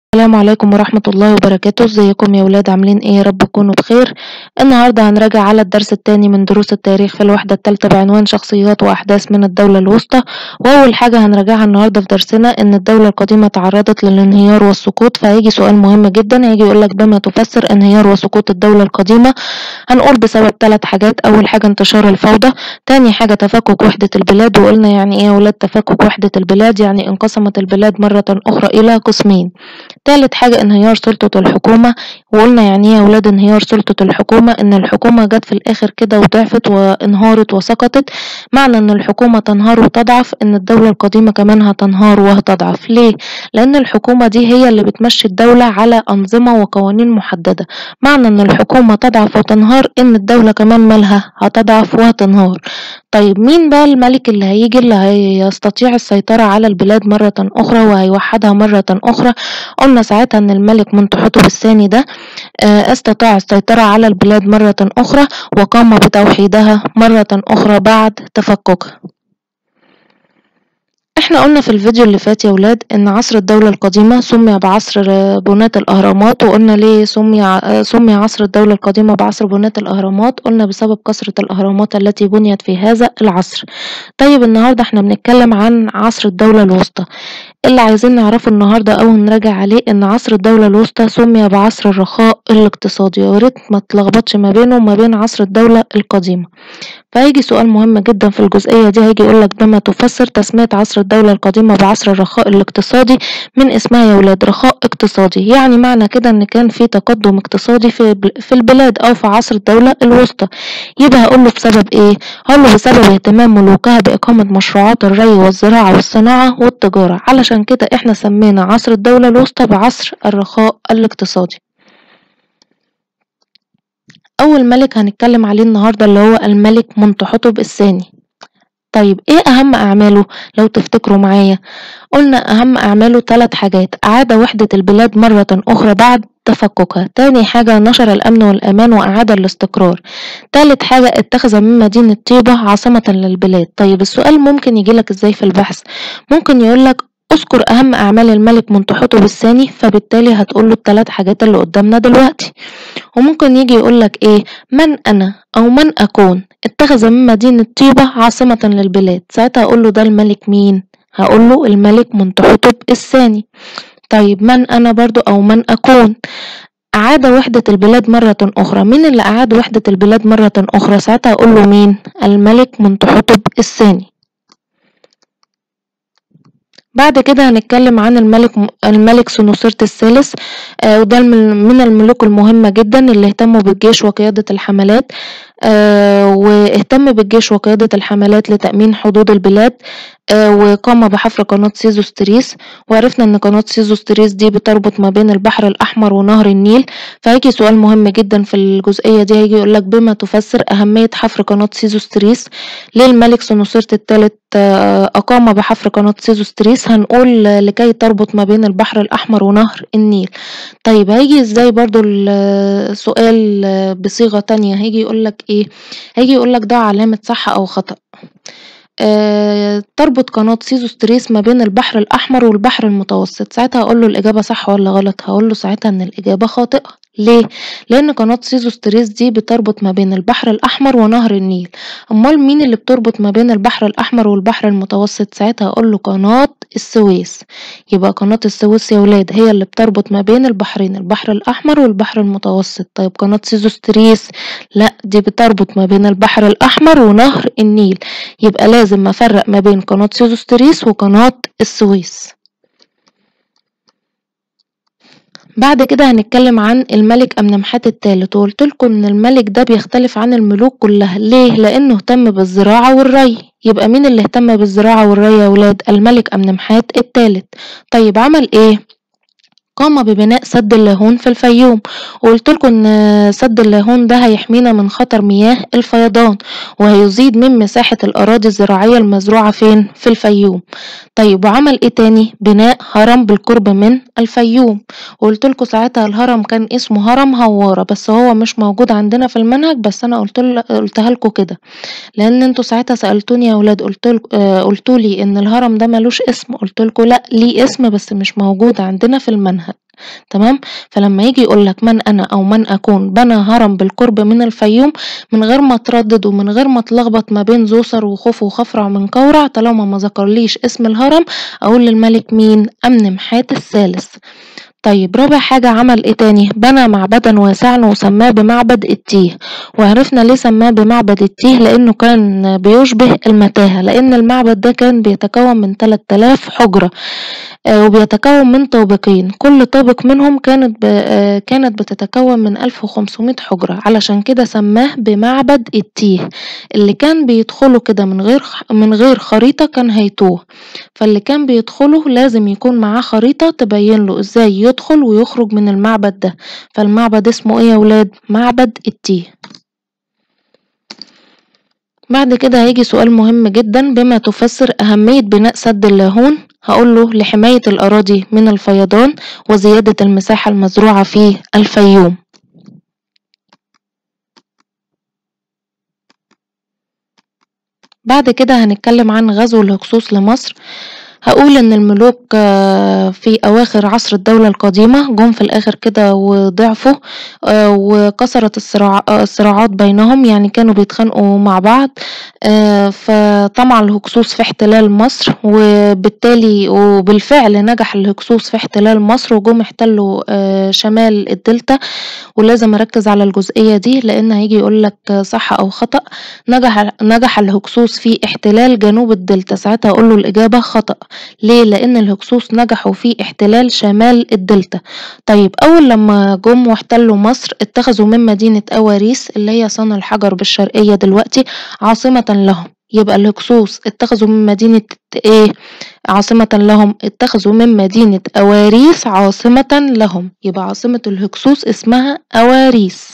السلام عليكم ورحمة الله وبركاته ازيكم يا ولاد عاملين ايه يا رب تكونوا بخير النهاردة هنراجع على الدرس التاني من دروس التاريخ في الوحدة التالتة بعنوان شخصيات وأحداث من الدولة الوسطى وأول حاجة هنراجعها النهاردة في درسنا إن الدولة القديمة تعرضت للانهيار والسقوط فهيجي سؤال مهم جدا هيجي يقولك بما تفسر انهيار وسقوط الدولة القديمة هنقول بسبب ثلاث حاجات أول حاجة انتشار الفوضى تاني حاجة تفكك وحدة البلاد وقلنا يعني ايه يا ولاد تفكك وحدة البلاد يعني انقسمت البلاد مرة أخرى إلى قسمين تالت حاجة انهيار سلطة الحكومة وقلنا يعني ايه يا ولاد انهيار سلطة الحكومة ان الحكومة جت في الاخر كده وضعفت وانهارت وسقطت معنى ان الحكومة تنهار وتضعف ان الدولة القديمة كمان هتنهار وهتضعف ليه لان الحكومة دي هي اللي بتمشي الدولة على انظمة وقوانين محددة معنى ان الحكومة تضعف وتنهار ان الدولة كمان مالها هتضعف وهتنهار طيب مين بقى الملك اللي هيجي اللي هيستطيع السيطرة على البلاد مرة أخرى وهيوحدها مرة أخرى قلنا ساعتها إن الملك منتحتب الثاني ده استطاع السيطرة على البلاد مرة أخرى وقام بتوحيدها مرة أخرى بعد تفككها احنا قلنا في الفيديو اللي فات يا ولاد ان عصر الدولة القديمة سمي بعصر بناة الاهرامات وقلنا ليه سمي سمي عصر الدولة القديمة بعصر بناة الاهرامات قلنا بسبب كثرة الاهرامات التي بنيت في هذا العصر طيب النهاردة احنا بنتكلم عن عصر الدولة الوسطى اللي عايزين نعرفه النهاردة او نراجع عليه ان عصر الدولة الوسطى سمي بعصر الرخاء الاقتصادي وياريت ما تلخبطش ما بينه وما بين عصر الدولة القديمة فهيجي سؤال مهم جدا في الجزئية دي هيجي يقولك بما تفسر تسمية عصر الدولة القديمة بعصر الرخاء الاقتصادي من اسمها يا ولاد رخاء اقتصادي يعني معنى كده ان كان في تقدم اقتصادي في في البلاد او في عصر الدولة الوسطى يبقى هقوله بسبب ايه هقوله بسبب اهتمام ملوكها باقامة مشروعات الري والزراعة والصناعة والتجارة علشان كده احنا سمينا عصر الدولة الوسطى بعصر الرخاء الاقتصادي أول ملك هنتكلم عليه النهاردة اللي هو الملك منتحتب الثاني طيب ايه أهم أعماله لو تفتكروا معايا قلنا أهم أعماله ثلاث حاجات أعاد وحدة البلاد مرة أخرى بعد تفككها تاني حاجة نشر الأمن والأمان وأعاد الاستقرار تالت حاجة اتخذ من مدينة طيبة عاصمة للبلاد طيب السؤال ممكن يجيلك ازاي في البحث ممكن يقولك اذكر اهم اعمال الملك منتحتب الثاني فبالتالي هتقوله الثلاث حاجات اللي قدامنا دلوقتي وممكن يجي يقولك ايه من انا او من اكون اتخذ من مدينة طيبة عاصمة للبلاد ساعتها هقوله ده الملك مين هقوله الملك منتحتب الثاني طيب من انا برضو او من اكون أعاد وحدة البلاد مرة أخرى مين اللي أعاد وحدة البلاد مرة أخرى ساعتها أقوله مين الملك منتحتب الثاني بعد كده هنتكلم عن الملك الملك سنوسرت الثالث آه وده من الملوك المهمة جدا اللي اهتموا بالجيش وقيادة الحملات آه واهتم بالجيش وقيادة الحملات لتأمين حدود البلاد آه وقام بحفر قناة سيزوستريس وعرفنا ان قناة سيزوستريس دي بتربط ما بين البحر الأحمر ونهر النيل فهيجي سؤال مهم جدا في الجزئية دي هيجي يقولك بما تفسر أهمية حفر قناة سيزوستريس ليه الملك سنوسرت الثالث آه أقام بحفر قناة سيزوستريس هنقول لكي تربط ما بين البحر الأحمر ونهر النيل طيب هيجي ازاي برضو السؤال بصيغة تانية هيجي يقولك ايه هيجي يقولك ده علامة صح او خطأ أه تربط قناة سيزوستريس ما بين البحر الأحمر والبحر المتوسط ساعتها هقوله الإجابة صح ولا غلط هقوله ساعتها إن الإجابة خاطئة ليه؟ لأن قناة سيزوستريس دي بتربط ما بين البحر الأحمر ونهر النيل أمال مين اللي بتربط ما بين البحر الأحمر والبحر المتوسط ساعتها هقوله قناة السويس يبقى قناة السويس يا ولاد هي اللي بتربط ما بين البحرين البحر الأحمر والبحر المتوسط طيب قناة سيزوستريس لأ دي بتربط ما بين البحر الأحمر ونهر النيل يبقى لازم أفرق ما بين قناة سيزوستريس وقناة السويس بعد كده هنتكلم عن الملك أمنمحات الثالث وقلت لكم ان الملك ده بيختلف عن الملوك كلها ليه لانه اهتم بالزراعة والري يبقى مين اللي اهتم بالزراعة والري يا ولاد الملك أمنمحات الثالث طيب عمل ايه قام ببناء سد اللاهون في الفيوم وقلت لكم ان سد اللاهون ده هيحمينا من خطر مياه الفيضان وهيزيد من مساحة الأراضي الزراعية المزروعة فين في الفيوم طيب وعمل ايه تاني بناء هرم بالقرب من الفيوم وقلت لكم ساعتها الهرم كان اسمه هرم هوارة بس هو مش موجود عندنا في المنهج بس انا قلت قلتها لكم كده لان انتوا ساعتها سالتوني يا اولاد قلت آه قلتوا لي ان الهرم ده ملوش اسم قلت لكم لا ليه اسم بس مش موجود عندنا في المنهج تمام فلما يجي يقولك من أنا أو من أكون بنى هرم بالقرب من الفيوم من غير ما تردد ومن غير ما تلخبط ما بين زوسر وخوف وخفرع من كورع طالما ما ذكرليش اسم الهرم أقول للملك مين أمنمحات الثالث طيب رابع حاجة عمل ايه تاني بنى معبدا واسعا وسماه بمعبد التيه وعرفنا ليه سماه بمعبد التيه لانه كان بيشبه المتاهة لان المعبد ده كان بيتكون من 3000 حجرة آه وبيتكون من طابقين كل طابق منهم كانت آه كانت بتتكون من 1500 حجرة علشان كده سماه بمعبد التيه اللي كان بيدخله كده من غير من غير خريطة كان هيتوه فاللي كان بيدخله لازم يكون معاه خريطة تبين له ازاي يدخل ويخرج من المعبد ده فالمعبد اسمه ايه يا ولاد معبد التيه بعد كده هيجي سؤال مهم جدا بما تفسر أهمية بناء سد اللاهون هقوله لحماية الأراضي من الفيضان وزيادة المساحة المزروعة في الفيوم بعد كده هنتكلم عن غزو الهكسوس لمصر هقول ان الملوك في اواخر عصر الدولة القديمة جم في الاخر كده وضعفوا وكسرت الصراعات بينهم يعني كانوا بيتخانقوا مع بعض فطمع الهكسوس في احتلال مصر وبالتالي وبالفعل نجح الهكسوس في احتلال مصر وجم احتلوا شمال الدلتا ولازم اركز على الجزئية دي لان هيجي يقولك صح او خطأ نجح نجح الهكسوس في احتلال جنوب الدلتا ساعتها اقوله الاجابة خطأ ليه لان الهكسوس نجحوا في احتلال شمال الدلتا طيب اول لما جم واحتلوا مصر اتخذوا من مدينة اواريس اللي هي صن الحجر بالشرقية دلوقتي عاصمة لهم يبقى الهكسوس اتخذوا من مدينة ايه عاصمة لهم اتخذوا من مدينة اواريس عاصمة لهم يبقى عاصمة الهكسوس اسمها اواريس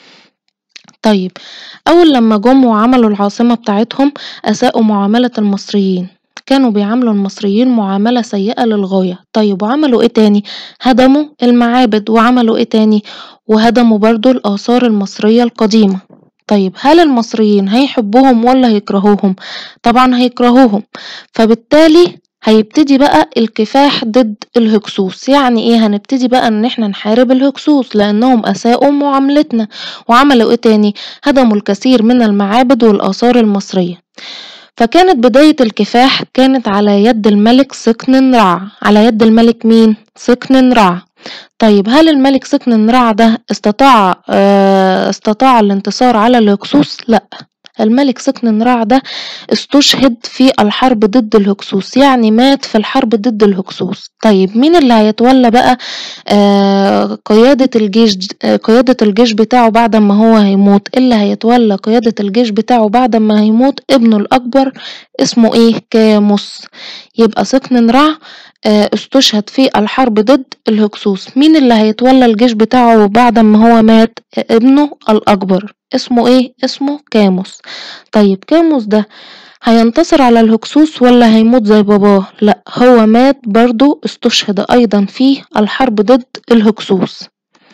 طيب اول لما جم وعملوا العاصمة بتاعتهم اساءوا معاملة المصريين كانوا بيعاملوا المصريين معاملة سيئة للغاية طيب وعملوا ايه تاني هدموا المعابد وعملوا ايه تاني وهدموا برضو الآثار المصرية القديمة طيب هل المصريين هيحبوهم ولا هيكرهوهم طبعا هيكرهوهم فبالتالي هيبتدي بقى الكفاح ضد الهكسوس يعني ايه هنبتدي بقى ان احنا نحارب الهكسوس لانهم اساءوا معاملتنا وعملوا ايه تاني هدموا الكثير من المعابد والاثار المصريه فكانت بداية الكفاح كانت على يد الملك سكن رع على يد الملك مين سكن رع طيب هل الملك سكن رع ده استطاع اه استطاع الانتصار على الهكسوس لا الملك سكن رع ده استشهد في الحرب ضد الهكسوس يعني مات في الحرب ضد الهكسوس طيب مين اللي هيتولى بقى آه قيادة الجيش آه قيادة الجيش بتاعه بعد ما هو هيموت اللي هيتولى قيادة الجيش بتاعه بعد ما هيموت ابنه الأكبر اسمه ايه كاموس يبقى سكن رع آه استشهد في الحرب ضد الهكسوس مين اللي هيتولى الجيش بتاعه بعد ما هو مات ابنه الأكبر اسمه ايه اسمه كاموس طيب كاموس ده هينتصر على الهكسوس ولا هيموت زي باباه لا هو مات برضو استشهد ايضا في الحرب ضد الهكسوس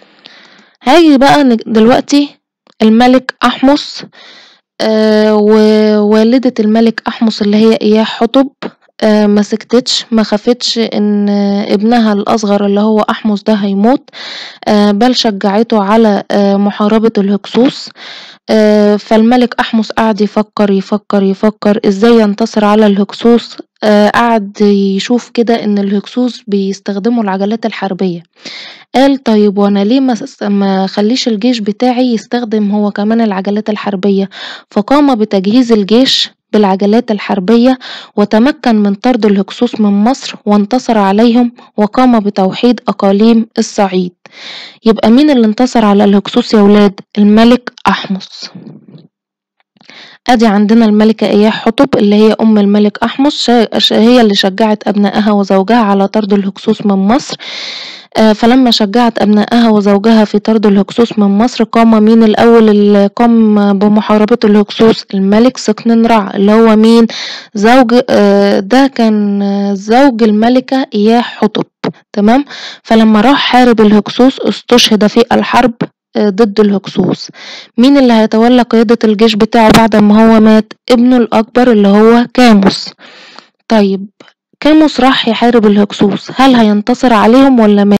هاجي بقى دلوقتي الملك احمس آه ووالدة الملك احمس اللي هي اياه حطب آه ما سكتتش ما خفتش ان آه ابنها الاصغر اللي هو احمس ده هيموت آه بل شجعته على محاربة الهكسوس فالملك احمس قعد يفكر يفكر يفكر ازاي ينتصر على الهكسوس قعد يشوف كده ان الهكسوس بيستخدموا العجلات الحربية قال طيب وانا ليه ما خليش الجيش بتاعي يستخدم هو كمان العجلات الحربية فقام بتجهيز الجيش بالعجلات الحربية وتمكن من طرد الهكسوس من مصر وانتصر عليهم وقام بتوحيد أقاليم الصعيد يبقى مين اللي انتصر على الهكسوس يا ولاد الملك أحمس ادي عندنا الملكة اياه حطب اللي هي ام الملك احمس هي اللي شجعت ابنائها وزوجها على طرد الهكسوس من مصر فلما شجعت أبنائها وزوجها في طرد الهكسوس من مصر قام مين الأول اللي قام بمحاربة الهكسوس الملك سكن رع اللي هو مين زوج ده كان زوج الملكة إياه حطب تمام فلما راح حارب الهكسوس استشهد في الحرب ضد الهكسوس مين اللي هيتولى قيادة الجيش بتاعه بعد ما هو مات ابنه الأكبر اللي هو كاموس طيب كاموس راح يحارب الهكسوس هل هينتصر عليهم ولا مات